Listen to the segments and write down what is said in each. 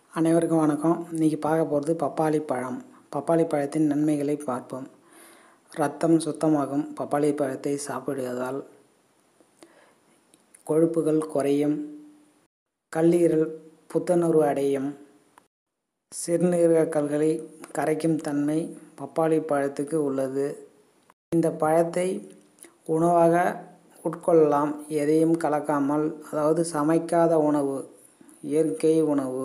அனைவருக்கும் வணக்கம் இன்றைக்கி பார்க்க போகிறது பப்பாளி பழம் பப்பாளி பழத்தின் நன்மைகளை பார்ப்போம் ரத்தம் சுத்தமாகும் பப்பாளி பழத்தை சாப்பிடுவதால் கொழுப்புகள் குறையும் கல்லீரல் புத்துணர்வு அடையும் சிறுநீரக கல்களை கரைக்கும் தன்மை பப்பாளி பழத்துக்கு உள்ளது இந்த பழத்தை உணவாக உட்கொள்ளலாம் எதையும் கலக்காமல் அதாவது சமைக்காத உணவு இயற்கை உணவு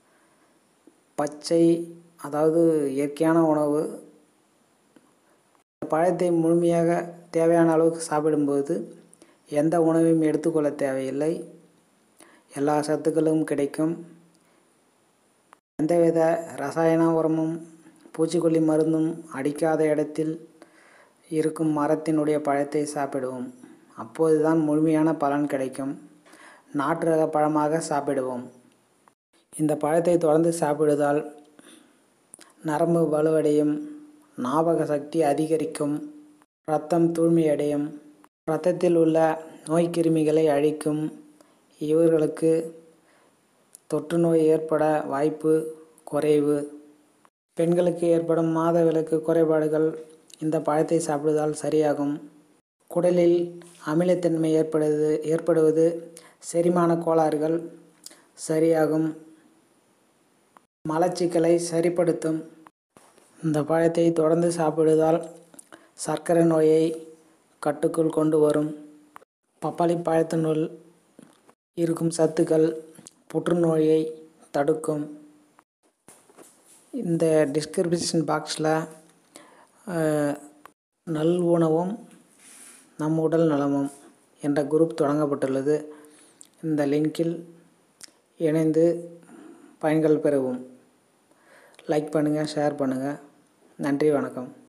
பச்சை அதாவது இயற்கையான உணவு பழத்தை முழுமையாக தேவையான அளவுக்கு சாப்பிடும்போது எந்த உணவையும் எடுத்துக்கொள்ள தேவையில்லை எல்லா சத்துக்களும் கிடைக்கும் எந்தவித ரசாயன உரமும் பூச்சிக்கொல்லி மருந்தும் அடிக்காத இடத்தில் இருக்கும் மரத்தினுடைய பழத்தை சாப்பிடுவோம் அப்போது தான் முழுமையான பலன் கிடைக்கும் நாட்டு ரக பழமாக சாப்பிடுவோம் இந்த பழத்தை தொடர்ந்து சாப்பிடுவதால் நரம்பு வலுவடையும் ஞாபக சக்தி அதிகரிக்கும் இரத்தம் தூய்மையடையும் இரத்தத்தில் உள்ள நோய்க்கிருமிகளை அழிக்கும் இவர்களுக்கு தொற்று நோய் ஏற்பட வாய்ப்பு குறைவு பெண்களுக்கு ஏற்படும் மாதவிலக்கு குறைபாடுகள் இந்த பழத்தை சாப்பிடுவதால் சரியாகும் குடலில் அமிலத்தன்மை ஏற்படுவது ஏற்படுவது செரிமான கோளாறுகள் சரியாகும் மலச்சிக்கலை சரிப்படுத்தும் இந்த பழத்தை தொடர்ந்து சாப்பிடுவதால் சர்க்கரை நோயை கட்டுக்குள் கொண்டு வரும் பப்பாளி பழத்தினுள் இருக்கும் சத்துக்கள் புற்றுநோயை தடுக்கும் இந்த டிஸ்கிரிப்ஷன் பாக்ஸில் நல் உணவும் நம் உடல் நலமும் என்ற குரூப் தொடங்கப்பட்டுள்ளது இந்த லிங்கில் இணைந்து பயன்கள் பெறவும் லைக் பண்ணுங்கள் ஷேர் பண்ணுங்கள் நன்றி வணக்கம்